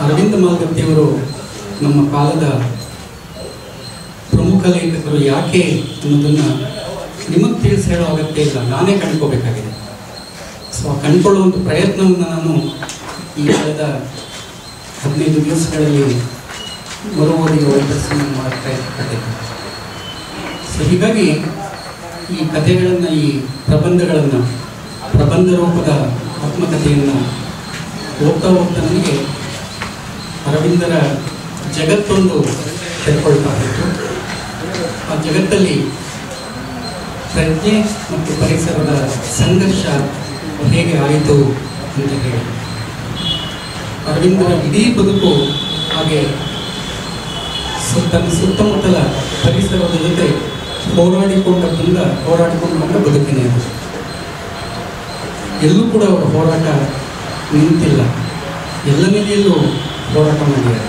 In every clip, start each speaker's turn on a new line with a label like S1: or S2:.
S1: ಅರವಿಂದ ಮಾಲ್ಗತ್ತಿಯವರು ನಮ್ಮ ಕಾಲದ ಪ್ರಮುಖ ಲೇಖಕರು ಯಾಕೆ ಅನ್ನೋದನ್ನು ನಿಮಗೆ ತಿಳಿಸಿ ಹೇಳೋ ಅಗತ್ಯ ಇಲ್ಲ ನಾನೇ ಕಂಡ್ಕೋಬೇಕಾಗಿದೆ ಸೊ ಆ ಕಂಡುಕೊಳ್ಳುವಂಥ ಪ್ರಯತ್ನವನ್ನು ನಾನು ಈ ಕಳೆದ ಹದಿನೈದು ದಿವಸಗಳಲ್ಲಿ ಮರುವರಿಗೆ ಒಳಪಡಿಸಿ ಮಾಡೋ ಪ್ರಯತ್ನ ಪಟ್ಟಿದ್ದೆ ಸೊ ಹೀಗಾಗಿ ಈ ಕಥೆಗಳನ್ನು ಈ ಪ್ರಬಂಧಗಳನ್ನು ಪ್ರಬಂಧ ರೂಪದ ಆತ್ಮಕಥೆಯನ್ನು ಓದ್ತಾ ಹೋಗ್ತಾ ನನಗೆ ಅರವಿಂದರ ಜಗತ್ತೊಂದು ತೆರೆಕೊಳ್ತಾ ಇತ್ತು ಆ ಜಗತ್ತಲ್ಲಿ ಪ್ರಜ್ಞೆ ಮತ್ತು ಪರಿಸರದ ಸಂಘರ್ಷ ಹೇಗೆ ಆಯಿತು ಅಂತ ಹೇಳಿ ಅರವಿಂದರ ಇಡೀ ಬದುಕು ಹಾಗೆ ಸು- ತನ್ನ ಸುತ್ತಮುತ್ತಲ ಪರಿಸರದ ಜೊತೆ ಹೋರಾಡಿಕೊಂಡ ಬಂದ ಹೋರಾಡಿಕೊಂಡು ಬಂದ ಬದುಕಿನೇ ಅದು ಎಲ್ಲೂ ಕೂಡ ಅವರ ಹೋರಾಟ ನಿಂತಿಲ್ಲ ಎಲ್ಲ ನೆಲೆಯಲ್ಲೂ ಹೋರಾಟ ಮಾಡಿದ್ದಾರೆ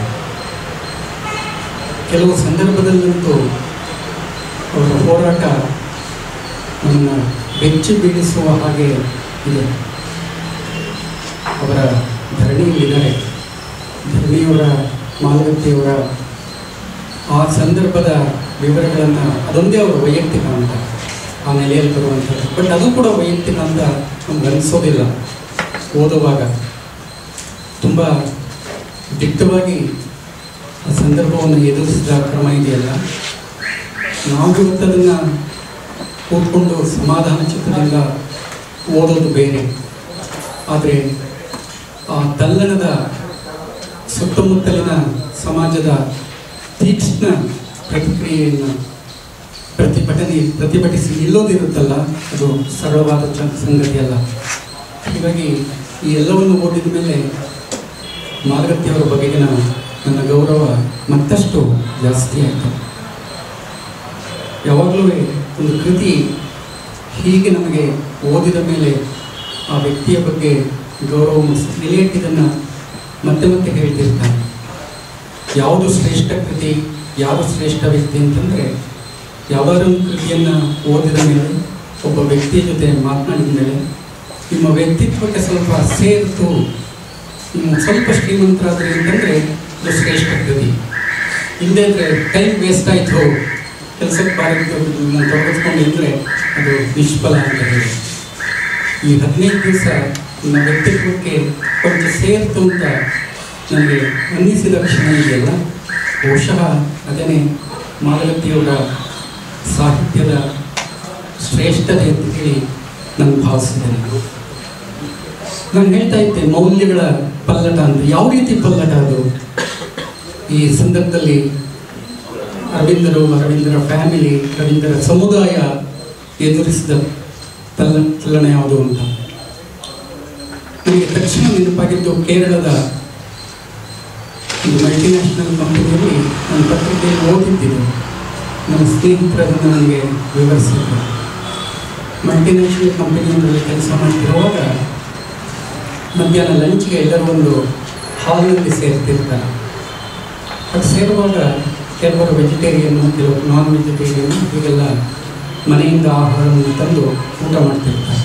S1: ಕೆಲವು ಸಂದರ್ಭದಲ್ಲಂತೂ ಅವರ ಹೋರಾಟ ನಮ್ಮನ್ನು ಬೆಚ್ಚಿ ಬೀಳಿಸುವ ಹಾಗೆ ಇದೆ ಅವರ ಧರಣಿಯಲ್ಲಿದ್ದಾರೆ ಧರಣಿಯವರ ಮಾಲಗತ್ತಿಯವರ ಆ ಸಂದರ್ಭದ ವಿವರಗಳನ್ನು ಅದೊಂದೇ ಅವರ ವೈಯಕ್ತಿಕ ಅಂತ ಆ ನೆಲೆಯಲ್ಲಿ ಬರುವಂಥದ್ದು ಬಟ್ ಅದು ಕೂಡ ವೈಯಕ್ತಿಕ ಅಂತ ನಮ್ಗೆ ಅನಿಸೋದಿಲ್ಲ ಓದುವಾಗ ತುಂಬ ದಿಟ್ಟವಾಗಿ ಆ ಸಂದರ್ಭವನ್ನು ಎದುರಿಸಿದ ಕ್ರಮ ಇದೆಯಲ್ಲ ನಾವು ಇವತ್ತು ಅದನ್ನು ಕೂತ್ಕೊಂಡು ಸಮಾಧಾನ ಚಿತ್ರದಿಂದ ಓದೋದು ಬೇರೆ ಆದರೆ ಆ ತಲ್ಲಣದ ಸುತ್ತಮುತ್ತಲಿನ ಸಮಾಜದ ತೀಕ್ಷ್ಣ ಪ್ರತಿಕ್ರಿಯೆಯನ್ನು ಪ್ರತಿಭಟನೆ ಪ್ರತಿಭಟಿಸಿ ನಿಲ್ಲೋದಿರುತ್ತಲ್ಲ ಅದು ಸರಳವಾದ ಚ ಸಂಗತಿಯಲ್ಲ ಹೀಗಾಗಿ ಈ ಎಲ್ಲವನ್ನು ಓದಿದ ಮೇಲೆ ಮಾಲಗತ್ತಿಯವರ ಬಗೆಗಿನ ನನ್ನ ಗೌರವ ಮತ್ತಷ್ಟು ಜಾಸ್ತಿ ಆಯಿತು ಯಾವಾಗಲೂ ಒಂದು ಕೃತಿ ಹೀಗೆ ನಮಗೆ ಓದಿದ ಮೇಲೆ ಆ ವ್ಯಕ್ತಿಯ ಬಗ್ಗೆ ಗೌರವ ರಿಲೇಟಿದನ್ನು ಮತ್ತೆ ಮತ್ತೆ ಹೇಳ್ತಿರ್ತಾನೆ ಯಾವುದು ಶ್ರೇಷ್ಠ ಕೃತಿ ಯಾವುದು ಶ್ರೇಷ್ಠ ವ್ಯಕ್ತಿ ಅಂತಂದರೆ ಯಾವಾರು ಒಂದು ಕೃತಿಯನ್ನು ಓದಿದ ಮೇಲೆ ಒಬ್ಬ ವ್ಯಕ್ತಿಯ ಜೊತೆ ಮಾತನಾಡಿದ ಮೇಲೆ ನಿಮ್ಮ ವ್ಯಕ್ತಿತ್ವಕ್ಕೆ ಸ್ವಲ್ಪ ಸೇರಿತು ನೀವು ಸ್ವಲ್ಪ ಶ್ರೀಮಂತರಾದ್ರಿ ಅಂತಂದರೆ ಅದು ಶ್ರೇಷ್ಠ ಕೃತಿ ಇಲ್ಲದೇ ಇದ್ರೆ ಟೈಮ್ ವೇಸ್ಟ್ ಆಯಿತು ಕೆಲಸಕ್ಕೆ ಬಾರದು ನಾನು ತೊಡಗಿಸ್ಕೊಂಡಿದ್ರೆ ಅದು ನಿಷ್ಫಲ ಅಂತ ಹೇಳಿ ಈ ಹದಿನೈದು ದಿವಸ ನನ್ನ ವ್ಯಕ್ತಿತ್ವಕ್ಕೆ ಕೊಂಚ ಸೇರಿತು ಅಂತ ನನಗೆ ಅನ್ನಿಸಿದ ಕ್ಷಣ ಇದೆಯಲ್ಲ ಬಹುಶಃ ಅದೇನೇ ಮಾಲಗತ್ತಿಯವರ ಸಾಹಿತ್ಯದ ಶ್ರೇಷ್ಠತೆ ಅಂತ ಹೇಳಿ ನಾನು ಭಾವಿಸಿದ್ದೇನೆ ನಾನು ಹೇಳ್ತಾ ಇದ್ದೆ ಮೌಲ್ಯಗಳ ಪಲ್ಲಟ ಅಂತ ಯಾವ ರೀತಿ ಪಲ್ಲಟ ಅದು ಈ ಸಂದರ್ಭದಲ್ಲಿ ಅರವಿಂದರು ಅರವಿಂದರ ಫ್ಯಾಮಿಲಿ ಅರವಿಂದರ ಸಮುದಾಯ ಎದುರಿಸಿದ ತಲ್ಲ ತಲ್ಲಣ ಯಾವುದು ಅಂತ ನನಗೆ ತಕ್ಷಣ ನೆನಪಾಗಿದ್ದು ಕೇರಳದ ಒಂದು ಮಲ್ಟಿನ್ಯಾಷನಲ್ ಕಂಪನಿಯಲ್ಲಿ ನಾನು ಪತ್ರಿಕೆಯಲ್ಲಿ ಓದಿದ್ದಿದ್ದು ನನ್ನ ಸ್ನೇಹಿತರನ್ನು ನನಗೆ ವಿವರಿಸಿದ್ರು ಮಲ್ಟಿನ್ಯಾಷನಲ್ ಕಂಪನಿಯಲ್ಲಿ ಕೆಲಸ ಮಾಡ್ತಿರುವಾಗ ಮಧ್ಯಾಹ್ನ ಲಂಚ್ಗೆ ಎಲ್ಲರೂ ಒಂದು ಹಾಲ್ನಲ್ಲಿ ಸೇರ್ತಿರ್ತಾರೆ ಅದು ಸೇರುವಾಗ ಕೆಲವರು ವೆಜಿಟೇರಿಯನ್ನು ಕೆಲವರು ನಾನ್ ವೆಜಿಟೇರಿಯನ್ ಹೀಗೆಲ್ಲ ಮನೆಯಿಂದ ಆಹಾರವನ್ನು ತಂದು ಊಟ ಮಾಡ್ತಿರ್ತಾರೆ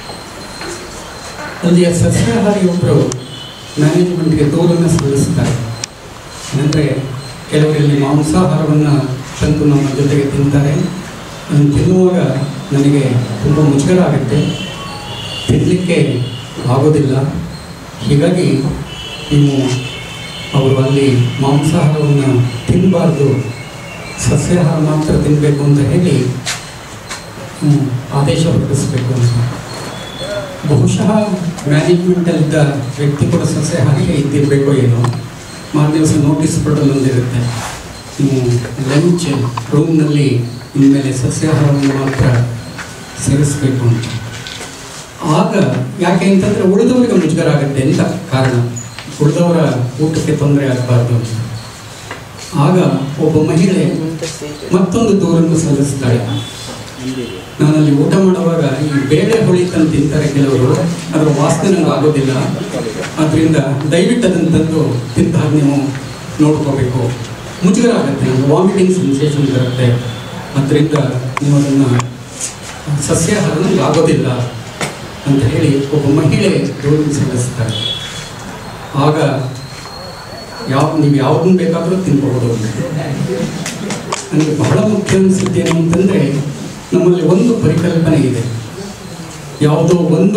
S1: ಅಲ್ಲಿಯ ಸಸ್ಯಾಹಾರಿ ಒಬ್ಬರು ಮ್ಯಾನೇಜ್ಮೆಂಟ್ಗೆ ದೂರನ್ನು ಸಲ್ಲಿಸ್ತಾರೆ ಅಂದರೆ ಕೆಲವರಲ್ಲಿ ಮಾಂಸಾಹಾರವನ್ನು ತಂದು ನಮ್ಮ ಜೊತೆಗೆ ತಿಂತಾರೆ ಅದನ್ನು ತಿನ್ನುವಾಗ ನನಗೆ ತುಂಬ ಮುಜುಗರ ಆಗುತ್ತೆ ತಿನ್ನಲಿಕ್ಕೆ ಆಗೋದಿಲ್ಲ ಹೀಗಾಗಿ ನೀವು ಅವರು ಅಲ್ಲಿ ಮಾಂಸಾಹಾರವನ್ನು ತಿನ್ನಬಾರ್ದು ಸಸ್ಯಾಹಾರ ಮಾತ್ರ ತಿನ್ನಬೇಕು ಅಂತ ಹೇಳಿ ಹ್ಮ್, ಆದೇಶ ಹೊರಡಿಸಬೇಕು ಅಂತ ಬಹುಶಃ ಮ್ಯಾನೇಜ್ಮೆಂಟಲ್ಲಿದ್ದ ವ್ಯಕ್ತಿ ಕೂಡ ಸಸ್ಯಾಹಾರಿಗೆ ಇದ್ದಿರಬೇಕೋ ಏನೋ ಮಾರು ದಿವಸ ನೋಟಿಸ್ ಬೋರ್ಡಲ್ಲಿ ಒಂದಿರುತ್ತೆ ನೀವು ಲಂಚ್ ರೂಮ್ನಲ್ಲಿ ಇನ್ಮೇಲೆ ಸಸ್ಯಾಹಾರವನ್ನು ಮಾತ್ರ ಸೇರಿಸಬೇಕು ಅಂತ ಆಗ ಯಾಕೆ ಅಂತಂದರೆ ಉಳಿದವರಿಗೆ ಮುಜುಗರ ಆಗುತ್ತೆ ಅಂತ ಕಾರಣ ಉಳಿದವರ ಊಟಕ್ಕೆ ತೊಂದರೆ ಆಗಬಾರ್ದು ಅಂತ ಆಗ ಒಬ್ಬ ಮಹಿಳೆ ಮತ್ತೊಂದು ದೂರನ್ನು ಸಲ್ಲಿಸ್ತಾಳೆ ನಾನಲ್ಲಿ ಊಟ ಮಾಡುವಾಗ ಈ ಬೇಳೆ ಹುಳಿ ತಂದು ತಿಂತಾರೆ ಕೆಲವರು ಅದರ ವಾಸನೆ ನಂಗೆ ಆಗೋದಿಲ್ಲ ಅದರಿಂದ ದಯವಿಟ್ಟು ಅದನ್ನು ತಂದು ತಿಂದ ಹಾಗೆ ನೀವು ನೋಡ್ಕೋಬೇಕು ಮುಜುಗರ ಆಗುತ್ತೆ ನಮ್ಗೆ ವಾಮಿಟಿಂಗ್ ಸೆನ್ಸೇಷನ್ ಬರುತ್ತೆ ಅದರಿಂದ ನೀವು ಅದನ್ನು ಸಸ್ಯಾಹಾರ ನಂಗೆ ಆಗೋದಿಲ್ಲ ಅಂತ ಹೇಳಿ ಒಬ್ಬ ಮಹಿಳೆ ದೂರನ್ನು ಸಲ್ಲಿಸ್ತಾರೆ ಆಗ ಯಾವ ನೀವು ಯಾವುದನ್ನು ಬೇಕಾದರೂ ತಿನ್ಬಹುದು ನನಗೆ ಬಹಳ ಮುಖ್ಯ ಅನಿಸುತ್ತೆ ಏನು ಅಂತಂದರೆ ನಮ್ಮಲ್ಲಿ ಒಂದು ಪರಿಕಲ್ಪನೆ ಇದೆ ಯಾವುದೋ ಒಂದು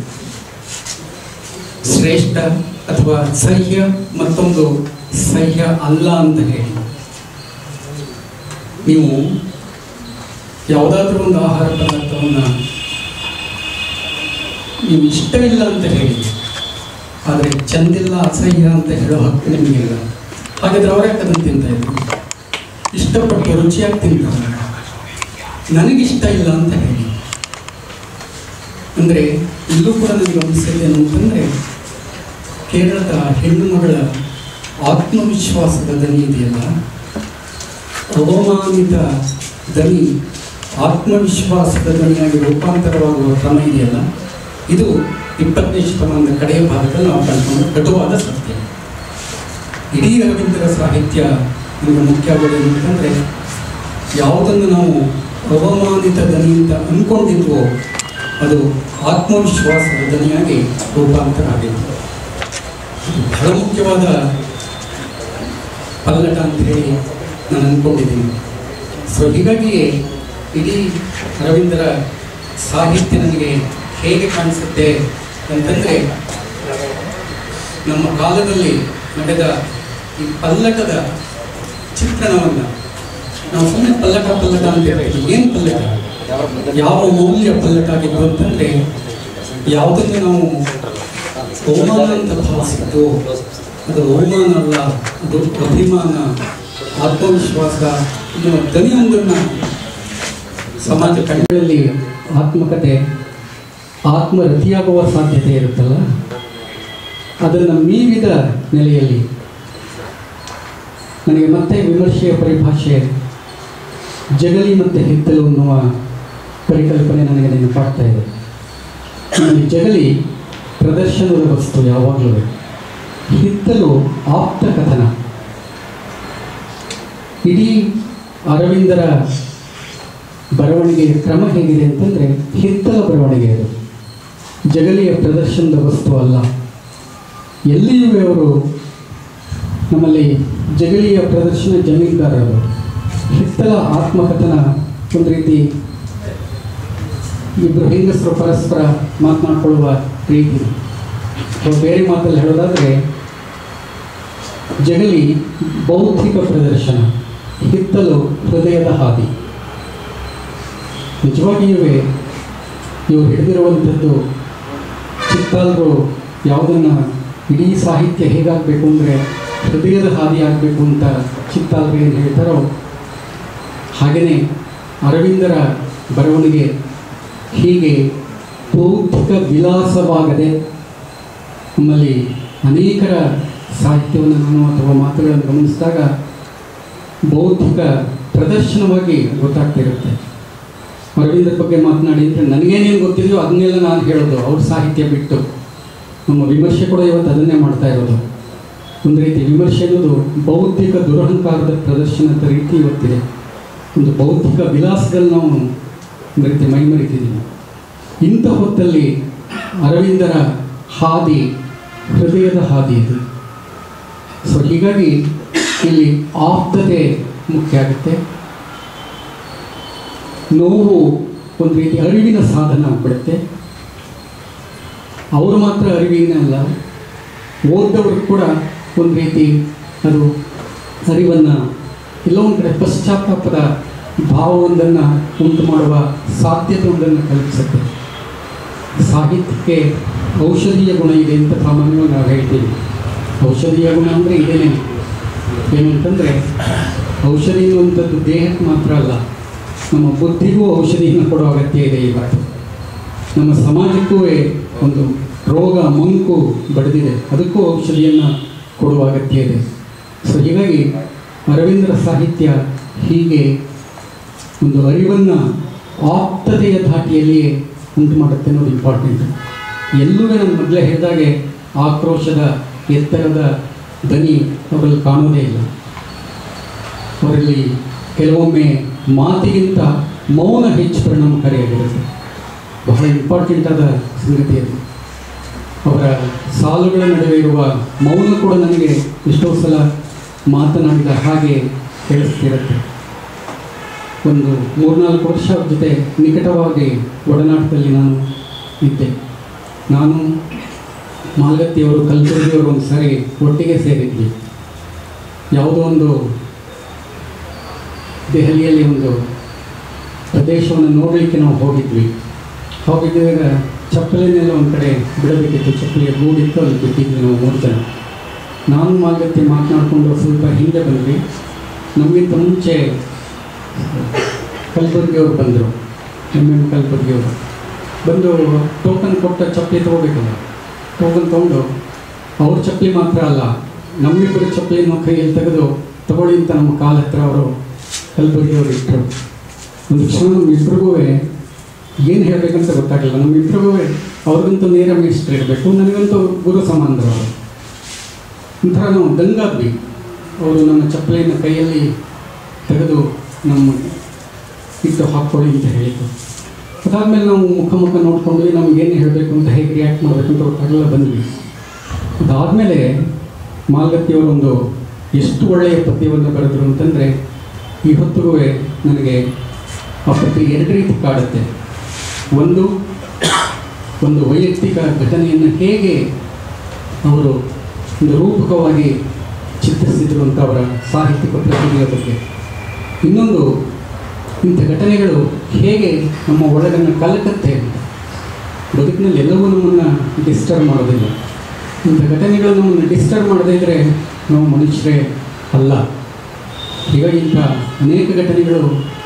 S1: ಶ್ರೇಷ್ಠ ಅಥವಾ ಸಹ್ಯ ಮತ್ತೊಂದು ಸಹ್ಯ ಅಲ್ಲ ಅಂತ ಹೇಳಿ ನೀವು ಯಾವುದಾದ್ರೂ ಒಂದು ಆಹಾರ ಪದಾರ್ಥವನ್ನು ನೀವು ಇಷ್ಟವಿಲ್ಲ ಅಂತ ಹೇಳಿ ಆದರೆ ಚಂದಿಲ್ಲ ಅಸಹ್ಯ ಅಂತ ಹೇಳೋ ಹಕ್ಕು ನಿಮಗಿಲ್ಲ ಹಾಗಾದ್ರೆ ಅವರೇ ಅದನ್ನು ತಿಂತಾ ಇದ್ರು ಇಷ್ಟಪಟ್ಟು ರುಚಿಯಾಗಿ ತಿಂತಾರೆ ನನಗಿಷ್ಟ ಇಲ್ಲ ಅಂತ ಹೇಳಿ ಅಂದರೆ ಇಲ್ಲೂ ಕೂಡ ನನಗೆ ಅನಿಸಿದೆ ಏನು ಅಂತಂದರೆ ಕೇರಳದ ಹೆಣ್ಣು ಮಗಳ ಆತ್ಮವಿಶ್ವಾಸದ ದನಿ ಇದೆಯಲ್ಲ ಅವಮಾನಿತ ದನಿ ಆತ್ಮವಿಶ್ವಾಸದ ದನಿಯಾಗಿ ರೂಪಾಂತರವಾಗುವ ಕ್ರಮ ಇದೆಯಲ್ಲ ಇದು ಇಪ್ಪತ್ತನೇ ಶತಮಾನದ ಕಡೆಯ ಭಾಗದಲ್ಲಿ ನಾವು ಕಂಡುಕೊಂಡ ಕಟುವಾದ ಸತ್ಯ ಇಡೀ ಅರವಿಂದರ ಸಾಹಿತ್ಯ ನಮಗೆ ಮುಖ್ಯ ಆಗೋದು ಅಂತಂದರೆ ಯಾವುದನ್ನು ನಾವು ಅವಮಾನಿತ ದನಿ ಅಂತ ಅಂದ್ಕೊಂಡಿದ್ವೋ ಅದು ಆತ್ಮವಿಶ್ವಾಸದ ದನಿಯಾಗಿ ರೂಪಾಂತರ ಆಗಿತ್ತು ಇದು ಬಹಳ ಮುಖ್ಯವಾದ ಪಲ್ಲಟ ಅಂತ ಹೇಳಿ ನಾನು ಅಂದ್ಕೊಂಡಿದ್ದೀನಿ ಸೊ ಹೀಗಾಗಿಯೇ ಇಡೀ ಅರವಿಂದರ ಸಾಹಿತ್ಯ ನನಗೆ ಹೇಗೆ ಕಾಣಿಸುತ್ತೆ ಅಂತಂದರೆ ನಮ್ಮ ಕಾಲದಲ್ಲಿ ನಡೆದ ಈ ಪಲ್ಲಟದ ಚಿತ್ರಣವನ್ನು ನಾವು ಸುಮ್ಮನೆ ಪಲ್ಲಟ ಪಲ್ಲಟ ಅಂತ ಹೇಳ್ತೀವಿ ಏನು ಪಲ್ಲಟ ಯಾವ ಮೌಲ್ಯ ಪಲ್ಲಟ ಆಗಿದ್ದು ಅಂತಂದರೆ ಯಾವುದನ್ನು ನಾವು ಅವಮಾನ ಅಂತ ಭಾವಿಸಿದ್ದು ಅದು ಅವಮಾನ ಅಲ್ಲ ಅದು ಅಭಿಮಾನ ಆತ್ಮವಿಶ್ವಾಸ ಇದು ದನಿಯೊಂದನ್ನು ಸಮಾಜ ಕಣ್ಣಲ್ಲಿ ಆತ್ಮಕತೆ ಆತ್ಮರತಿಯಾಗುವ ಸಾಧ್ಯತೆ ಇರುತ್ತಲ್ಲ ಅದನ್ನು ಮೀರಿದ ನೆಲೆಯಲ್ಲಿ ನನಗೆ ಮತ್ತೆ ವಿಮರ್ಶೆಯ ಪರಿಭಾಷೆ ಜಗಲಿ ಮತ್ತು ಹಿತ್ತಲು ಅನ್ನುವ ಪರಿಕಲ್ಪನೆ ನನಗೆ ನೆನಪಾಗ್ತಾ ಇದೆ ಈ ಜಗಲಿ ಪ್ರದರ್ಶನದ ವಸ್ತು ಯಾವಾಗಲೂ ಹಿತ್ತಲು ಆಪ್ತ ಕಥನ ಇಡೀ ಅರವಿಂದರ ಬರವಣಿಗೆಯ ಕ್ರಮ ಹೇಗಿದೆ ಅಂತಂದರೆ ಹಿತ್ತಲ ಬರವಣಿಗೆ ಅದು ಜಗಲಿಯ ಪ್ರದರ್ಶನದ ವಸ್ತು ಅಲ್ಲ ಎಲ್ಲಿಯೂ ಅವರು ನಮ್ಮಲ್ಲಿ ಜಗಲಿಯ ಪ್ರದರ್ಶನ ಜಮೀನ್ದಾರರು ಹಿತ್ತಲ ಆತ್ಮಕಥನ ಒಂದು ರೀತಿ ಇಬ್ಬರು ಹೆಂಗಸರು ಪರಸ್ಪರ ಮಾತನಾಡ್ಕೊಳ್ಳುವ ರೀತಿ ಅಥವಾ ಬೇರೆ ಮಾತಲ್ಲಿ ಹೇಳೋದಾದರೆ ಜಗಲಿ ಬೌದ್ಧಿಕ ಪ್ರದರ್ಶನ ಹಿತ್ತಲು ಹೃದಯದ ಹಾದಿ ನಿಜವಾಗಿಯೂ ಇವರು ಹಿಡಿದಿರುವಂಥದ್ದು ಚಿತ್ತಾಲರು ಯಾವುದನ್ನು ಇಡೀ ಸಾಹಿತ್ಯ ಹೇಗಾಗಬೇಕು ಅಂದರೆ ಹೃದಯದ ಹಾದಿ ಆಗಬೇಕು ಅಂತ ಚಿತ್ತಾಲರು ಏನು ಹೇಳ್ತಾರೋ ಹಾಗೆಯೇ ಅರವಿಂದರ ಬರವಣಿಗೆ ಹೀಗೆ ಬೌದ್ಧಿಕ ವಿಲಾಸವಾಗದೆ ನಮ್ಮಲ್ಲಿ ಅನೇಕರ ಸಾಹಿತ್ಯವನ್ನು ನಾನು ಅಥವಾ ಮಾತುಗಳನ್ನು ಗಮನಿಸಿದಾಗ ಬೌದ್ಧಿಕ ಪ್ರದರ್ಶನವಾಗಿ ಗೊತ್ತಾಗ್ತಿರುತ್ತೆ ಅರವಿಂದರ ಬಗ್ಗೆ ಮಾತನಾಡಿ ಅಂದರೆ ನನಗೇನೇನು ಗೊತ್ತಿದೆಯೋ ಅದನ್ನೆಲ್ಲ ನಾನು ಹೇಳೋದು ಅವ್ರ ಸಾಹಿತ್ಯ ಬಿಟ್ಟು ನಮ್ಮ ವಿಮರ್ಶೆ ಕೂಡ ಇವತ್ತು ಅದನ್ನೇ ಮಾಡ್ತಾ ಇರೋದು ಒಂದು ರೀತಿ ವಿಮರ್ಶೆ ಅನ್ನೋದು ಬೌದ್ಧಿಕ ದುರಹಂಕಾರದ ಪ್ರದರ್ಶನದ ರೀತಿ ಇವತ್ತಿದೆ ಒಂದು ಬೌದ್ಧಿಕ ವಿಲಾಸದಲ್ಲಿ ನಾವು ಒಂದು ರೀತಿ ಮೈಮರಿತಿದ್ದೀವಿ ಇಂಥ ಹೊತ್ತಲ್ಲಿ ಅರವಿಂದರ ಹಾದಿ ಹೃದಯದ ಹಾದಿ ಇದು ಸೊ ಹೀಗಾಗಿ ಇಲ್ಲಿ ಆಪ್ತತೆ ಮುಖ್ಯ ಆಗುತ್ತೆ ನೋವು ಒಂದು ರೀತಿ ಅರಿವಿನ ಸಾಧನ ಆಗ್ಬಿಡುತ್ತೆ ಅವರು ಮಾತ್ರ ಅರಿವಿನ ಅಲ್ಲ ಓದ್ದವ್ರಿಗೆ ಕೂಡ ಒಂದು ರೀತಿ ಅದು ಅರಿವನ್ನು ಎಲ್ಲೋ ಒಂದು ಕಡೆ ಪಶ್ಚಾತ್ತಾಪದ ಭಾವವೊಂದನ್ನು ಉಂಟು ಮಾಡುವ ಸಾಧ್ಯತೆ ಒಂದನ್ನು ಕಲ್ಪಿಸುತ್ತೆ ಸಾಹಿತ್ಯಕ್ಕೆ ಔಷಧೀಯ ಗುಣ ಇದೆ ಅಂತ ಸಾಮಾನ್ಯವಾಗಿ ನಾವು ಹೇಳ್ತೀವಿ ಔಷಧೀಯ ಗುಣ ಅಂದರೆ ಇದೇನೆ ಏನಂತಂದರೆ ಔಷಧಿ ಅನ್ನುವಂಥದ್ದು ದೇಹಕ್ಕೆ ಮಾತ್ರ ಅಲ್ಲ ನಮ್ಮ ಬುದ್ಧಿಗೂ ಔಷಧಿಯನ್ನು ಕೊಡೋ ಅಗತ್ಯ ಇದೆ ಇವತ್ತು ನಮ್ಮ ಸಮಾಜಕ್ಕೂ ಒಂದು ರೋಗ ಮಂಕು ಬಡಿದಿದೆ ಅದಕ್ಕೂ ಔಷಧಿಯನ್ನು ಕೊಡುವ ಅಗತ್ಯ ಇದೆ ಸೊ ಹೀಗಾಗಿ ಅರವಿಂದರ ಸಾಹಿತ್ಯ ಹೀಗೆ ಒಂದು ಅರಿವನ್ನು ಆಪ್ತತೆಯ ಧಾಟಿಯಲ್ಲಿಯೇ ಉಂಟು ಮಾಡುತ್ತೆ ಅನ್ನೋದು ಇಂಪಾರ್ಟೆಂಟ್ ಎಲ್ಲೂ ನಾನು ಮೊದಲೇ ಹೇಳಿದಾಗೆ ಆಕ್ರೋಶದ ಎತ್ತರದ ದನಿ ಅವರಲ್ಲಿ ಕಾಣೋದೇ ಇಲ್ಲ ಅವರಲ್ಲಿ ಕೆಲವೊಮ್ಮೆ ಮಾತಿಗಿಂತ ಮೌನ ಹೆಚ್ಚು ಪರಿಣಾಮಕಾರಿಯಾಗಿರುತ್ತೆ ಬಹಳ ಇಂಪಾರ್ಟೆಂಟ್ ಆದ ಸಂಗತಿ ಅದು ಅವರ ಸಾಲುಗಳ ನಡುವೆ ಇರುವ ಮೌನ ಕೂಡ ನನಗೆ ಎಷ್ಟೋ ಸಲ ಮಾತನಾಡಿದ ಹಾಗೆ ಕೇಳಿಸ್ತಿರುತ್ತೆ ಒಂದು ಮೂರ್ನಾಲ್ಕು ವರ್ಷ ಅವ್ರ ಜೊತೆ ನಿಕಟವಾಗಿ ಒಡನಾಟದಲ್ಲಿ ನಾನು ಇದ್ದೆ ನಾನು ಮಾಲ್ಗತ್ತಿಯವರು ಕಲಬುರಗಿಯವರು ಒಂದು ಸಾರಿ ಒಟ್ಟಿಗೆ ಸೇರಿದ್ವಿ ಯಾವುದೋ ಒಂದು ದೆಹಲಿಯಲ್ಲಿ ಒಂದು ಪ್ರದೇಶವನ್ನು ನೋಡಲಿಕ್ಕೆ ನಾವು ಹೋಗಿದ್ವಿ ಹೋಗಿದ್ದಾಗ ಚಪ್ಪಲಿನೆಲ್ಲ ಒಂದು ಕಡೆ ಬಿಡಬೇಕಿತ್ತು ಚಪ್ಪಲಿಗೆ ಗೂಡಿತ್ತು ಅಲ್ಲಿ ಬಿಟ್ಟಿದ್ವಿ ನಾವು ಮೂರು ಜನ ನಾನು ಮಾಲ್ಗತ್ತಿ ಮಾತನಾಡಿಕೊಂಡು ಸ್ವಲ್ಪ ಹಿಂದೆ ಬಂದ್ವಿ ನಮಗಿಂತ ಮುಂಚೆ ಕಲಬುರ್ಗಿಯವರು ಬಂದರು ಎಮ್ ಎಮ್ ಕಲಬುರ್ಗಿಯವರು ಬಂದು ಟೋಕನ್ ಕೊಟ್ಟ ಚಪ್ಪಲಿ ತೊಗೋಬೇಕಲ್ಲ ಟೋಕನ್ ತೊಗೊಂಡು ಅವ್ರ ಚಪ್ಪಲಿ ಮಾತ್ರ ಅಲ್ಲ ನಮ್ಮಿಬ್ಬರು ಚಪ್ಪಲಿನ ಕೈಯಲ್ಲಿ ತೆಗೆದು ತಗೊಳ್ಳಿ ಅಂತ ನಮ್ಮ ಕಾಲ ಹತ್ರ ಅವರು ಕಲಬುರ್ಗಿಯವರು ಇಟ್ಟರು ಒಂದು ಕ್ಷಣ ನಮ್ಮಿಬ್ರಿಗೂ ಏನು ಹೇಳಬೇಕಂತ ಗೊತ್ತಾಗಲಿಲ್ಲ ನಮ್ಮಿಬ್ರಿಗೂ ಅವ್ರಿಗಂತೂ ನೇರ ಮೇಷ್ಟ್ರು ಇರಬೇಕು ನನಗಂತೂ ಗುರು ಸಮಾನರು ಅವರು ಒಂಥರ ನಾವು ದಂಗಾದ್ವಿ ಅವರು ನಮ್ಮ ಚಪ್ಪಲಿನ ಕೈಯಲ್ಲಿ ತೆಗೆದು ನಮ್ಮ ಇಟ್ಟು ಹಾಕ್ಕೊಳ್ಳಿ ಅಂತ ಹೇಳಿದ್ದು ಅದಾದಮೇಲೆ ನಾವು ಮುಖ ಮುಖ ನೋಡ್ಕೊಂಡ್ವಿ ನಮ್ಗೆ ಏನು ಹೇಳಬೇಕು ಅಂತ ಹೇಗೆ ರಿಯಾಕ್ಟ್ ಮಾಡಬೇಕು ಅಂತ ಗೊತ್ತಾಗಲ್ಲ ಬಂದ್ವಿ ಅದಾದಮೇಲೆ ಮಾಲ್ಗತ್ತಿಯವರು ಒಂದು ಎಷ್ಟು ಒಳ್ಳೆಯ ಪದ್ಯವನ್ನು ಬರೆದರು ಅಂತಂದರೆ ಇವತ್ತಿಗೂ ನನಗೆ ಆ ಪದ್ಯ ಎರಡು ರೀತಿ ಕಾಡುತ್ತೆ ಒಂದು ಒಂದು ವೈಯಕ್ತಿಕ ಘಟನೆಯನ್ನು ಹೇಗೆ ಅವರು ಒಂದು ರೂಪಕವಾಗಿ ಚಿತ್ರಿಸಿದರು ಅಂತ ಅವರ ಸಾಹಿತ್ಯಿಕ ಪ್ರತಿಭೆಯ ಬಗ್ಗೆ ಇನ್ನೊಂದು ಇಂಥ ಘಟನೆಗಳು ಹೇಗೆ ನಮ್ಮ ಒಳಗನ್ನು ಕಲಕತ್ತೆ ಅಂತ ಬದುಕಿನಲ್ಲಿ ಎಲ್ಲವೂ ನಮ್ಮನ್ನು ಡಿಸ್ಟರ್ಬ್ ಮಾಡೋದಿಲ್ಲ ಇಂಥ ಘಟನೆಗಳು ನಮ್ಮನ್ನು ಡಿಸ್ಟರ್ಬ್ ಮಾಡದೇ ಇದ್ದರೆ ನಾವು ಮನುಷ್ಯರೇ ಅಲ್ಲ ಹೀಗಾಗಿ ಇಂಥ ಅನೇಕ ಘಟನೆಗಳು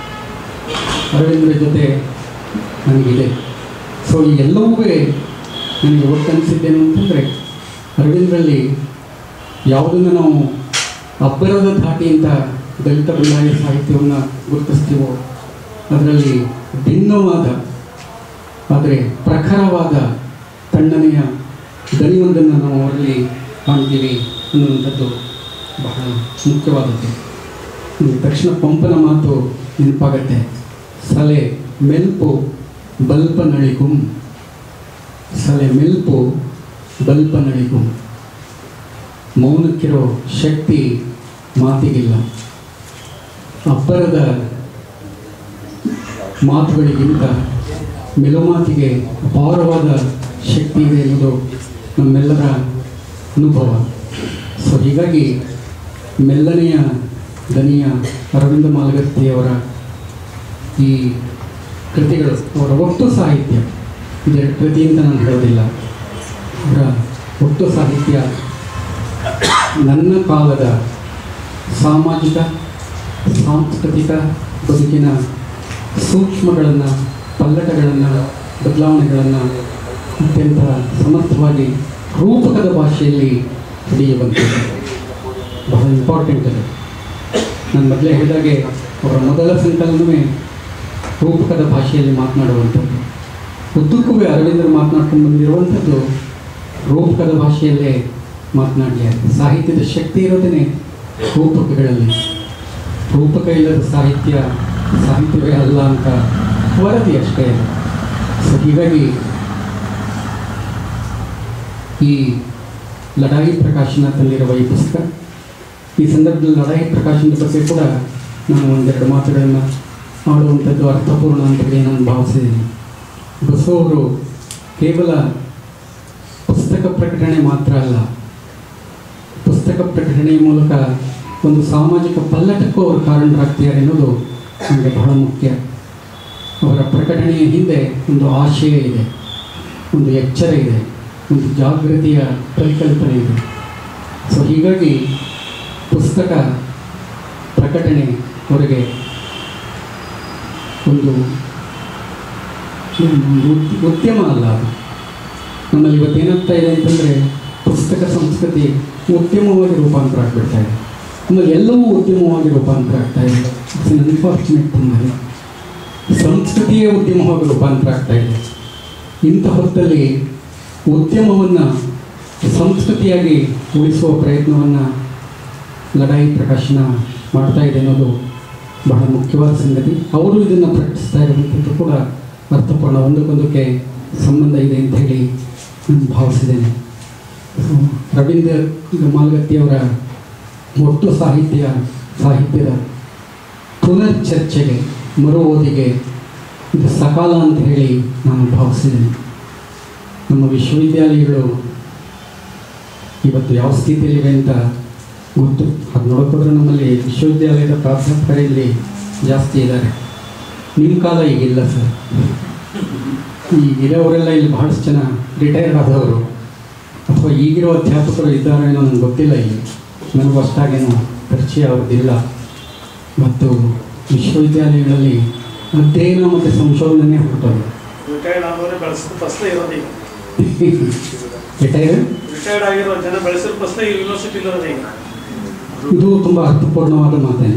S1: ಅರವಿಂದ್ರ ಜೊತೆ ನನಗಿದೆ ಸೊ ಈ ಎಲ್ಲವೂ ನನಗೆ ಒಟ್ಟನಿಸಿದ್ದೇನು ಅಂತಂದರೆ ಅರವಿಂದ್ರಲ್ಲಿ ಯಾವುದನ್ನು ನಾವು ಅಬ್ಬರದ ಧಾಟಿಯಿಂದ ದಲಿತ ಬಂಡಾಯ ಸಾಹಿತ್ಯವನ್ನು ಗುರುತಿಸ್ತೀವೋ ಅದರಲ್ಲಿ ಭಿನ್ನವಾದ ಆದರೆ ಪ್ರಖರವಾದ ತಣ್ಣನೆಯ ದನಿಯೊಂದನ್ನು ನಾವು ಅವರಲ್ಲಿ ಕಾಣ್ತೀವಿ ಅನ್ನುವಂಥದ್ದು ಬಹಳ ಮುಖ್ಯವಾದದ್ದು ಒಂದು ತಕ್ಷಣ ಪಂಪನ ಮಾತು ನೆನಪಾಗತ್ತೆ ಸಲೆ ಮೆಲ್ಪು ಬಲ್ಪನಳಿಗುಂ ಸಲೆ ಮೆಲ್ಪು ಬಲ್ಪನಳಿಗುಂ ಮೌನಕ್ಕಿರೋ ಶಕ್ತಿ ಮಾತಿಗಿಲ್ಲ ಅಬ್ಬರದ ಮಾತುಗಳಿಗಿಂತ ಮೆಲುಮಾತಿಗೆ ಅಪಾರವಾದ ಶಕ್ತಿ ಇದೆ ಎನ್ನುವುದು ನಮ್ಮೆಲ್ಲರ ಅನುಭವ ಸೊ ಹೀಗಾಗಿ ಮೆಲ್ಲನೆಯ ದನಿಯ ಅರವಿಂದ ಮಾಲಗತ್ತಿಯವರ ಈ ಕೃತಿಗಳು ಅವರ ಒಟ್ಟು ಸಾಹಿತ್ಯ ಇದೆರಡು ಕೃತಿ ಅಂತ ನಾನು ಹೇಳೋದಿಲ್ಲ ಅವರ ಒಟ್ಟು ಸಾಹಿತ್ಯ ನನ್ನ ಕಾಲದ ಸಾಮಾಜಿಕ ಸಾಂಸ್ಕೃತಿಕ ಬದುಕಿನ ಸೂಕ್ಷ್ಮಗಳನ್ನು ಪಲ್ಲಟಗಳನ್ನು ಬದಲಾವಣೆಗಳನ್ನು ಅತ್ಯಂತ ಸಮರ್ಥವಾಗಿ ರೂಪಕದ ಭಾಷೆಯಲ್ಲಿ ಹಿಡಿಯುವಂಥದ್ದು ಬಹಳ ಇಂಪಾರ್ಟೆಂಟ್ ಅದು ನಾನು ಮೊದಲೇ ಹೇಳಿದಾಗೆ ಅವರ ಮೊದಲ ಸಂಕಲನವೇ ರೂಪಕದ ಭಾಷೆಯಲ್ಲಿ ಮಾತನಾಡುವಂಥದ್ದು ಉದ್ದಕ್ಕೂ ಅರವಿಂದರು ಮಾತನಾಡ್ಕೊಂಡು ಬಂದಿರುವಂಥದ್ದು ರೂಪಕದ ಭಾಷೆಯಲ್ಲೇ ಮಾತನಾಡಲಿ ಸಾಹಿತ್ಯದ ಶಕ್ತಿ ಇರೋದೇ ರೂಪಕಗಳಲ್ಲಿ ರೂಪಕ ಇಲ್ಲದ ಸಾಹಿತ್ಯ ಸಾಹಿತ್ಯವೇ ಅಲ್ಲ ಅಂತ ವರದಿ ಅಷ್ಟೇ ಅದು ಸೊ ಹೀಗಾಗಿ ಈ ಲಡಾಯಿ ಪ್ರಕಾಶನ ತಂದಿರುವ ಈ ಪುಸ್ತಕ ಈ ಸಂದರ್ಭದಲ್ಲಿ ಲಡಾಯಿ ಪ್ರಕಾಶನದ ಬಗ್ಗೆ ಕೂಡ ನಾನು ಒಂದೆರಡು ಮಾತುಗಳನ್ನು ಆಡುವಂಥದ್ದು ಅರ್ಥಪೂರ್ಣ ಅಂತ ಹೇಳಿ ನಾನು ಭಾವಿಸಿದ್ದೀನಿ ಬಸವ ಅವರು ಕೇವಲ ಪುಸ್ತಕ ಪ್ರಕಟಣೆ ಮಾತ್ರ ಅಲ್ಲ ಪುಸ್ತಕ ಪ್ರಕಟಣೆಯ ಮೂಲಕ ಒಂದು ಸಾಮಾಜಿಕ ಪಲ್ಲಟಕ್ಕೂ ಅವರು ಕಾರಣರಾಗ್ತಿದ್ದಾರೆ ಅನ್ನೋದು ನನಗೆ ಬಹಳ ಮುಖ್ಯ ಅವರ ಪ್ರಕಟಣೆಯ ಹಿಂದೆ ಒಂದು ಆಶಯ ಇದೆ ಒಂದು ಎಚ್ಚರ ಇದೆ ಒಂದು ಜಾಗೃತಿಯ ಪರಿಕಲ್ಪನೆ ಇದೆ ಸೊ ಹೀಗಾಗಿ ಪುಸ್ತಕ ಪ್ರಕಟಣೆ ಅವರಿಗೆ ಒಂದು ಒಂದು ಉದ್ಯಮ ಅಲ್ಲ ಅದು ನಮ್ಮಲ್ಲಿ ಇವತ್ತು ಏನಾಗ್ತಾ ಇದೆ ಅಂತಂದರೆ ಪುಸ್ತಕ ಸಂಸ್ಕೃತಿ ಉದ್ಯಮವಾಗಿ ರೂಪಾಂತರ ಆಗ್ಬಿಡ್ತಾ ಇದೆ ನಮ್ಮಲ್ಲಿ ಎಲ್ಲವೂ ಉದ್ಯಮವಾಗಿ ರೂಪಾಂತರ ಆಗ್ತಾ ಇದೆ ಇಟ್ಸ್ ಅನ್ಫಾರ್ಚುನೇಟ್ ತುಂಬ ಸಂಸ್ಕೃತಿಯೇ ಉದ್ಯಮವಾಗಿ ರೂಪಾಂತರ ಆಗ್ತಾ ಇದೆ ಇಂಥ ಹೊತ್ತಲ್ಲಿ ಉದ್ಯಮವನ್ನು ಸಂಸ್ಕೃತಿಯಾಗಿ ಉಳಿಸುವ ಪ್ರಯತ್ನವನ್ನು ಲಡಾಯಿ ಪ್ರಕಾಶನ ಮಾಡ್ತಾ ಇದೆ ಅನ್ನೋದು ಬಹಳ ಮುಖ್ಯವಾದ ಸಂಗತಿ ಅವರು ಇದನ್ನು ಪ್ರಕಟಿಸ್ತಾ ಇರುವಂಥದ್ದು ಕೂಡ ಅರ್ಥಪೂರ್ಣ ಒಂದಕ್ಕೊಂದಕ್ಕೆ ಸಂಬಂಧ ಇದೆ ಅಂತ ಹೇಳಿ ನಾನು ಭಾವಿಸಿದ್ದೇನೆ ಸೊ, ರವೀಂದ್ರ ಮಾಲ್ಗತ್ತಿಯವರ ಒಟ್ಟು ಸಾಹಿತ್ಯ ಸಾಹಿತ್ಯದ ಪುನರ್ ಚರ್ಚೆಗೆ ಮರು ಓದಿಗೆ ಇದು ಸಕಾಲ ಅಂತ ಹೇಳಿ ನಾನು ಭಾವಿಸಿದ್ದೇನೆ ನಮ್ಮ ವಿಶ್ವವಿದ್ಯಾಲಯಗಳು ಇವತ್ತು ಯಾವ ಸ್ಥಿತಿಯಲ್ಲಿವೆ ಅಂತ ಗೊತ್ತು ಅದು ನೋಡೋಕ್ಕೋದ್ರೆ ನಮ್ಮಲ್ಲಿ ವಿಶ್ವವಿದ್ಯಾಲಯದ ಪ್ರಾಧ್ಯಾಪಕರು ಇಲ್ಲಿ ಜಾಸ್ತಿ ಇದ್ದಾರೆ ನಿಮ್ಮ ಕಾಲ ಈಗಿಲ್ಲ ಸರ್ ಈ ಇರೋವರೆಲ್ಲ ಇಲ್ಲಿ ಬಹಳಷ್ಟು ಜನ ರಿಟೈರ್ಡ್ ಆದವರು ಅಥವಾ ಈಗಿರೋ ಅಧ್ಯಾಪಕರು ಇದ್ದಾರೆ ಅನ್ನೋ ನನಗೆ ಗೊತ್ತಿಲ್ಲ ಇಲ್ಲಿ ನನಗೂ ಅಷ್ಟಾಗೇನು ಪರಿಚಯ ಅವ್ರದ್ದಿಲ್ಲ ಮತ್ತು ವಿಶ್ವವಿದ್ಯಾಲಯಗಳಲ್ಲಿ ಅಧ್ಯಯನ ಮತ್ತು ಸಂಶೋಧನೆ ಹುಟ್ಟೋದು
S2: ರಿಟೈರ್ಡ್ ಆದವರೇ ಬೆಳೆಸಿದ ಪ್ರಶ್ನೆ ಇರೋದು ಈಗ
S1: ರಿಟೈರ್ಡ್
S2: ರಿಟೈರ್ಡ್ ಆಗಿರೋ ಜನ ಬೆಳೆಸಿದ ಪ್ರಶ್ನೆ ಈ ಯೂನಿವರ್ಸಿಟಿ ಇರೋದು ಈಗ
S1: ಇದು ತುಂಬ ಅರ್ಥಪೂರ್ಣವಾದ ಮಾತೇನೆ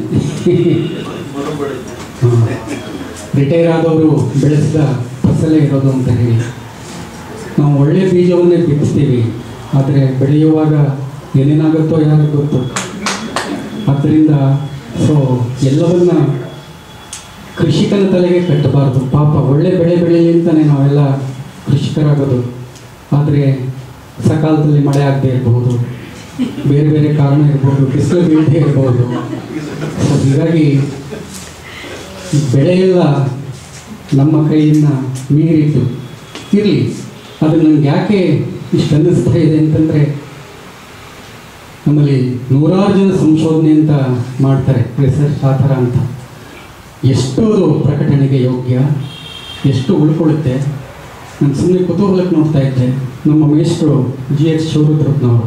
S1: ರಿಟೈರ್ ಆದವರು ಬೆಳೆಸಿದ ಫಸಲೇ ಇರೋದು ಅಂತ ಹೇಳಿ ನಾವು ಒಳ್ಳೆಯ ಬೀಜವನ್ನೇ ಬಿತ್ತಿಸ್ತೀವಿ ಆದರೆ ಬೆಳೆಯುವಾಗ ಏನೇನಾಗುತ್ತೋ ಯಾರಿಗೆ ಗೊತ್ತು ಆದ್ದರಿಂದ ಸೊ ಎಲ್ಲವನ್ನ ಕೃಷಿಕನ ತಲೆಗೆ ಕಟ್ಟಬಾರ್ದು ಪಾಪ ಒಳ್ಳೆ ಬೆಳೆ ಬೆಳೆಯಲಿ ಅಂತಲೇ ನಾವೆಲ್ಲ ಕೃಷಿಕರಾಗೋದು ಆದರೆ ಸಕಾಲದಲ್ಲಿ ಮಳೆ ಆಗದೆ ಇರಬಹುದು ಬೇರೆ ಬೇರೆ ಕಾರಣ ಇರ್ಬೋದು ಬಿಸಿಲು ಬೀಳದೆ ಇರ್ಬೋದು ಸೊ ಹೀಗಾಗಿ ಬೆಳೆಯೆಲ್ಲ ನಮ್ಮ ಕೈಯಿಂದ ಮೀರಿದ್ದು ಇರಲಿ ಅದು ನನಗೆ ಯಾಕೆ ಇಷ್ಟು ಅನ್ನಿಸ್ತಾ ಇದೆ ಅಂತಂದರೆ ನಮ್ಮಲ್ಲಿ ನೂರಾರು ಜನ ಸಂಶೋಧನೆ ಅಂತ ಮಾಡ್ತಾರೆ ರಿಸರ್ಚ್ ಆ ಥರ ಅಂತ ಎಷ್ಟು ಅದು ಪ್ರಕಟಣೆಗೆ ಯೋಗ್ಯ ಎಷ್ಟು ಉಳ್ಕೊಳ್ಳುತ್ತೆ ನಾನು ಸುಮ್ಮನೆ ಕುತೂಹಲಕ್ಕೆ ನೋಡ್ತಾ ಇದ್ದೆ ನಮ್ಮ ಮೇಷ್ಟ್ರು ಜಿ ಎಚ್ ಶಿವರುದ್ರಪ್ಪನವರು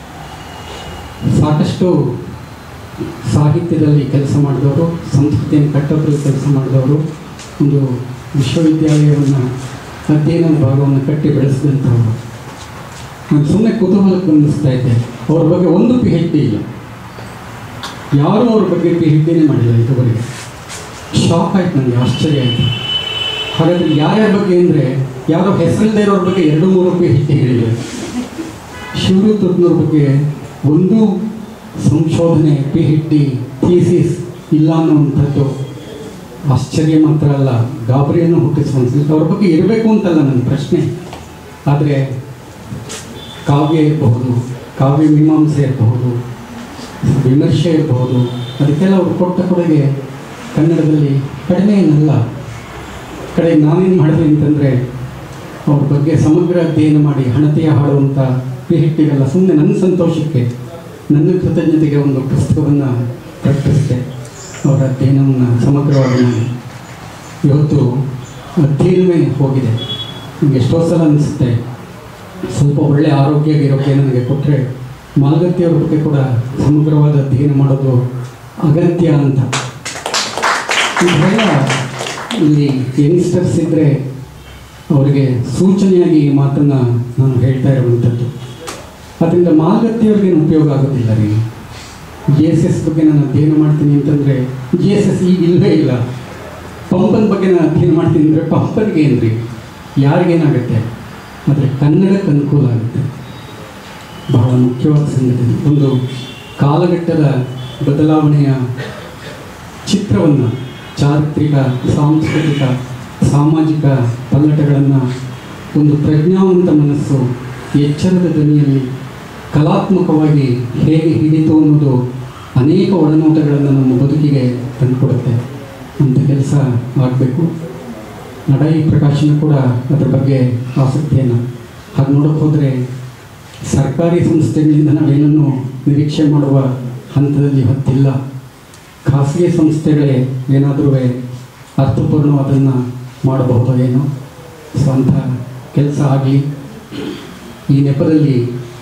S1: ಸಾಕಷ್ಟು ಸಾಹಿತ್ಯದಲ್ಲಿ ಕೆಲಸ ಮಾಡಿದವರು ಸಂಸ್ಕೃತಿಯನ್ನು ಕಟ್ಟೋದ್ರಲ್ಲಿ ಕೆಲಸ ಮಾಡಿದವರು ಒಂದು ವಿಶ್ವವಿದ್ಯಾಲಯವನ್ನು ಅಧ್ಯಯನದ ಭಾಗವನ್ನು ಕಟ್ಟಿ ಬೆಳೆಸಿದಂಥವ್ರು ನಾನು ಸುಮ್ಮನೆ ಕುತೂಹಲಕ್ಕೆ ಗಮನಿಸ್ತಾ ಇದ್ದೆ ಅವ್ರ ಬಗ್ಗೆ ಒಂದು ಪಿ ಹೆಚ್ ಡಿ ಇಲ್ಲ ಯಾರೂ ಅವ್ರ ಬಗ್ಗೆ ಪಿ ಹೆಚ್ ಡಿನೇ ಮಾಡಿಲ್ಲ ಇದುವರೆಗೆ ಶಾಕ್ ಆಯ್ತು ನನಗೆ ಆಶ್ಚರ್ಯ ಆಯಿತು ಹಾಗಾದ್ರೆ ಯಾರ್ಯಾರ ಬಗ್ಗೆ ಅಂದರೆ ಯಾರೋ ಹೆಸರಿಲ್ಲದೆ ಇರೋರ ಬಗ್ಗೆ ಎರಡು ಮೂರು ಪಿ ಹೆಚ್ ಡಿಗಳಿವೆ ಶಿವರುದ್ರಪ್ಪನವ್ರ ಬಗ್ಗೆ ಒಂದು ಸಂಶೋಧನೆ ಪಿ ಹೆಚ್ ಡಿ ಥೀಸಿಸ್ ಇಲ್ಲ ಅನ್ನುವಂಥದ್ದು ಆಶ್ಚರ್ಯ ಮಾತ್ರ ಅಲ್ಲ ಗಾಬರಿಯನ್ನು ಹುಟ್ಟಿಸುವಂಥದ್ದು ಅವ್ರ ಬಗ್ಗೆ ಇರಬೇಕು ಅಂತಲ್ಲ ನನ್ನ ಪ್ರಶ್ನೆ ಆದರೆ ಕಾವ್ಯ ಇರಬಹುದು ಕಾವ್ಯ ಮೀಮಾಂಸೆ ಇರಬಹುದು ವಿಮರ್ಶೆ ಇರಬಹುದು ಅದಕ್ಕೆಲ್ಲ ಅವ್ರು ಕೊಟ್ಟ ಕೊಡುಗೆ ಕನ್ನಡದಲ್ಲಿ ಕಡಿಮೆ ಏನಲ್ಲ ಕಡೆ ನಾನೇನು ಮಾಡಿದೆ ಅಂತಂದರೆ ಅವ್ರ ಬಗ್ಗೆ ಸಮಗ್ರ ಅಧ್ಯಯನ ಮಾಡಿ ಹಣತೆಯ ಹಾಡುವಂಥ ಪಿ ಹೆಚ್ ಡಿಗೆಲ್ಲ ಸುಮ್ಮನೆ ನನ್ನ ಸಂತೋಷಕ್ಕೆ ನನ್ನ ಕೃತಜ್ಞತೆಗೆ ಒಂದು ಪುಸ್ತಕವನ್ನು ಪ್ರಕಟಿಸಿದೆ ಅವರ ಅಧ್ಯಯನವನ್ನು ಸಮಗ್ರವಾಗಿ ಮಾಡಿ ಇವತ್ತು ಅಧ್ಯಯನವೇ ಹೋಗಿದೆ ನನಗೆ ಎಷ್ಟೋ ಸಲ ಅನಿಸುತ್ತೆ ಸ್ವಲ್ಪ ಒಳ್ಳೆಯ ಆರೋಗ್ಯ ಗಿರೋಗ್ಯ ನನಗೆ ಕೊಟ್ಟರೆ ಮಾಲ್ಗತ್ತಿಯವ್ರ ಬಗ್ಗೆ ಕೂಡ ಸಮಗ್ರವಾದ ಅಧ್ಯಯನ ಮಾಡೋದು ಅಗತ್ಯ ಅಂತ ಇದೆಲ್ಲ ಇಲ್ಲಿ ಯಂಗ್ಸ್ಟರ್ಸ್ ಇದ್ದರೆ ಅವರಿಗೆ ಸೂಚನೆಯಾಗಿ ಈ ಮಾತನ್ನು ನಾನು ಹೇಳ್ತಾ ಇರುವಂಥದ್ದು ಅದರಿಂದ ಮಾಲ್ಗತ್ತಿಯವ್ರಿಗೇನು ಉಪಯೋಗ ಆಗೋದಿಲ್ಲ ರೀ ಜಿ ಎಸ್ ಎಸ್ ಬಗ್ಗೆ ನಾನು ಅಧ್ಯಯನ ಮಾಡ್ತೀನಿ ಅಂತಂದರೆ ಜಿ ಎಸ್ ಎಸ್ ಈಗ ಇಲ್ಲವೇ ಇಲ್ಲ ಪಂಪನ ಬಗ್ಗೆ ನಾನು ಅಧ್ಯಯನ ಮಾಡ್ತೀನಿ ಅಂದರೆ ಪಂಪನಿಗೆ ಏನು ರೀ ಯಾರಿಗೇನಾಗುತ್ತೆ ಆದರೆ ಕನ್ನಡಕ್ಕೆ ಅನುಕೂಲ ಆಗುತ್ತೆ ಬಹಳ ಮುಖ್ಯವಾದ ಸಂಗತಿ ಒಂದು ಕಾಲಘಟ್ಟದ ಬದಲಾವಣೆಯ ಚಿತ್ರವನ್ನು ಚಾರಿತ್ರಿಕ ಸಾಂಸ್ಕೃತಿಕ ಸಾಮಾಜಿಕ ಪಲ್ಲಟಗಳನ್ನು ಒಂದು ಪ್ರಜ್ಞಾವಂತ ಮನಸ್ಸು ಎಚ್ಚರದ ಧ್ವನಿಯಲ್ಲಿ ಕಲಾತ್ಮಕವಾಗಿ ಹೇಗೆ ಹಿಡಿತು ಅನ್ನೋದು ಅನೇಕ ಒಳನೋಟಗಳನ್ನು ನಮ್ಮ ಬದುಕಿಗೆ ತಂದುಕೊಡುತ್ತೆ ಅಂಥ ಕೆಲಸ ಆಗಬೇಕು ನಡಾಯಿ ಪ್ರಕಾಶನ ಕೂಡ ಅದ್ರ ಬಗ್ಗೆ ಆಸಕ್ತಿಯನ್ನು ಹಾಗೆ ನೋಡೋಕೆ ಹೋದರೆ ಸರ್ಕಾರಿ ಸಂಸ್ಥೆಗಳಿಂದ ನಾವೇನನ್ನು ನಿರೀಕ್ಷೆ ಮಾಡುವ ಹಂತದಲ್ಲಿ ಹೊತ್ತಿಲ್ಲ ಖಾಸಗಿ ಸಂಸ್ಥೆಗಳೇ ಏನಾದರೂ ಅರ್ಥಪೂರ್ಣವಾದನ್ನು ಮಾಡಬಹುದೋ ಏನೋ ಸೊ ಅಂಥ ಕೆಲಸ ಆಗಲಿ ಈ ನೆಪದಲ್ಲಿ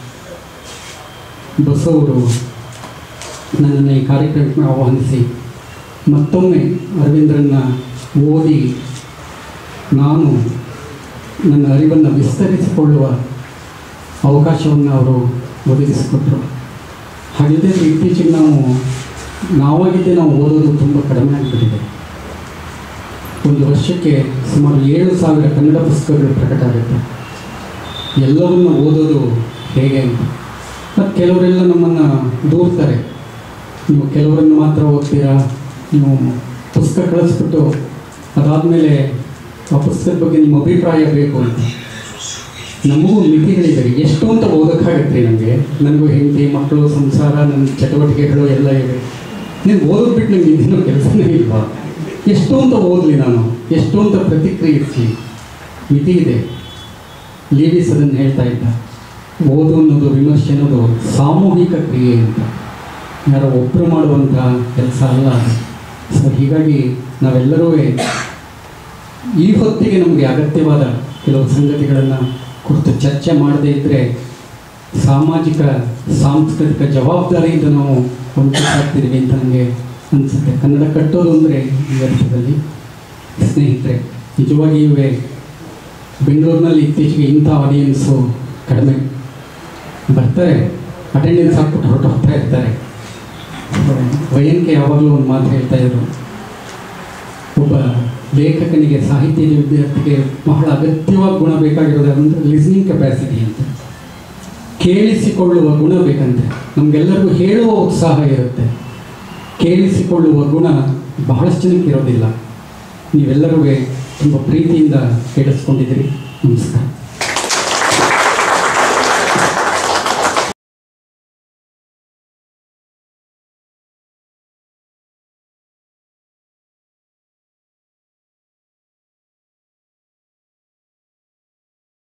S1: ಬಸವರು ನನ್ನನ್ನು ಈ ಕಾರ್ಯಕ್ರಮಕ್ಕೆ ಆಹ್ವಾನಿಸಿ ಮತ್ತೊಮ್ಮೆ ಅರವಿಂದ್ರನ್ನ ಓದಿ ನಾನು ನನ್ನ ಅರಿವನ್ನು ವಿಸ್ತರಿಸಿಕೊಳ್ಳುವ ಅವಕಾಶವನ್ನು ಅವರು ಒದಗಿಸಿಕೊಟ್ರು ಹಾಗಿದ್ದರೆ ಇತ್ತೀಚೆಗೆ ನಾವು ನಾವಾಗಿದ್ದೇ ನಾವು ಓದೋದು ತುಂಬ ಕಡಿಮೆ ಆಗಿಬಿಟ್ಟಿದೆ ಒಂದು ವರ್ಷಕ್ಕೆ ಸುಮಾರು ಏಳು ಸಾವಿರ ಕನ್ನಡ ಪುಸ್ತಕಗಳು ಪ್ರಕಟ ಆಗುತ್ತೆ ಎಲ್ಲವನ್ನು ಓದೋದು ಹೇಗೆ ಅಂತ ಮತ್ತು ಕೆಲವರೆಲ್ಲ ನಮ್ಮನ್ನು ದೂರ್ತಾರೆ ನೀವು ಕೆಲವರನ್ನು ಮಾತ್ರ ಓದ್ತೀರಾ ನೀವು ಪುಸ್ತಕ ಕಳಿಸ್ಬಿಟ್ಟು ಅದಾದಮೇಲೆ ಆ ಪುಸ್ತಕದ ಬಗ್ಗೆ ನಿಮ್ಮ ಅಭಿಪ್ರಾಯ ಬೇಕು ಅಂತ ನಮಗೂ ಮಿತಿಗಳಿವೆ ಎಷ್ಟು ಅಂತ ಓದೋಕ್ಕಾಗತ್ತೆ ನನಗೆ ನನಗೂ ಹೆಂಡತಿ ಮಕ್ಕಳು ಸಂಸಾರ ನನ್ನ ಚಟುವಟಿಕೆಗಳು ಎಲ್ಲ ಇವೆ ನೀನು ಓದೋದು ಬಿಟ್ಟು ನನಗೆ ಇನ್ನೇನು ಕೆಲಸನೇ ಇಲ್ವಾ ಎಷ್ಟು ಅಂತ ಓದಲಿ ನಾನು ಎಷ್ಟು ಅಂತ ಪ್ರತಿಕ್ರಿಯಿಸಲಿ ಮಿತಿ ಇದೆ ಲೀವಿಸ್ ಅದನ್ನು ಹೇಳ್ತಾ ಇದ್ದ ಓದು ಅನ್ನೋದು ವಿಮರ್ಶೆ ಅನ್ನೋದು ಸಾಮೂಹಿಕ ಕ್ರಿಯೆ ಅಂತ ಯಾರೋ ಒಬ್ಬರು ಮಾಡುವಂಥ ಕೆಲಸ ಅಲ್ಲ ಅದು ಸೊ ಹೀಗಾಗಿ ನಾವೆಲ್ಲರೂ ಈ ಹೊತ್ತಿಗೆ ನಮಗೆ ಅಗತ್ಯವಾದ ಕೆಲವು ಸಂಗತಿಗಳನ್ನು ಕುರಿತು ಚರ್ಚೆ ಮಾಡದೇ ಇದ್ದರೆ ಸಾಮಾಜಿಕ ಸಾಂಸ್ಕೃತಿಕ ಜವಾಬ್ದಾರಿಯಿಂದ ನಾವು ವಂಚಿತಾಗ್ತಿದ್ದೀವಿ ಅಂತ ನನಗೆ ಅನಿಸುತ್ತೆ ಕನ್ನಡ ಕಟ್ಟೋದು ಅಂದರೆ ಈ ಅರ್ಥದಲ್ಲಿ ಸ್ನೇಹಿತರೆ ನಿಜವಾಗಿಯೂ ಬೆಂಗಳೂರಿನಲ್ಲಿ ಇತ್ತೀಚೆಗೆ ಇಂಥ ಆಡಿಯನ್ಸು ಕಡಿಮೆ ಬರ್ತಾರೆ ಅಟೆಂಡೆನ್ಸ್ ಹಾಕ್ಬಿಟ್ಟು ಹೊರಟೋಗ್ತಾ ಇರ್ತಾರೆ ವಯನ್ಕೆ ಯಾವಾಗಲೂ ಒಂದು ಮಾತು ಹೇಳ್ತಾ ಇದ್ರು ಒಬ್ಬ ಲೇಖಕನಿಗೆ ಸಾಹಿತ್ಯದ ವಿದ್ಯಾರ್ಥಿಗೆ ಬಹಳ ಅಗತ್ಯವಾಗಿ ಗುಣ ಬೇಕಾಗಿರೋದು ಅಂದರೆ ಲಿಸ್ನಿಂಗ್ ಕೆಪಾಸಿಟಿ ಅಂತ ಕೇಳಿಸಿಕೊಳ್ಳುವ ಗುಣ ಬೇಕಂತೆ ನಮಗೆಲ್ಲರಿಗೂ ಹೇಳುವ ಉತ್ಸಾಹ ಇರುತ್ತೆ ಕೇಳಿಸಿಕೊಳ್ಳುವ ಗುಣ ಬಹಳಷ್ಟು ಜನಕ್ಕೆ ಇರೋದಿಲ್ಲ ನೀವೆಲ್ಲರೂ ತುಂಬ ಪ್ರೀತಿಯಿಂದ ಕೇಳಿಸ್ಕೊಂಡಿದ್ದೀರಿ ನಮಸ್ಕಾರ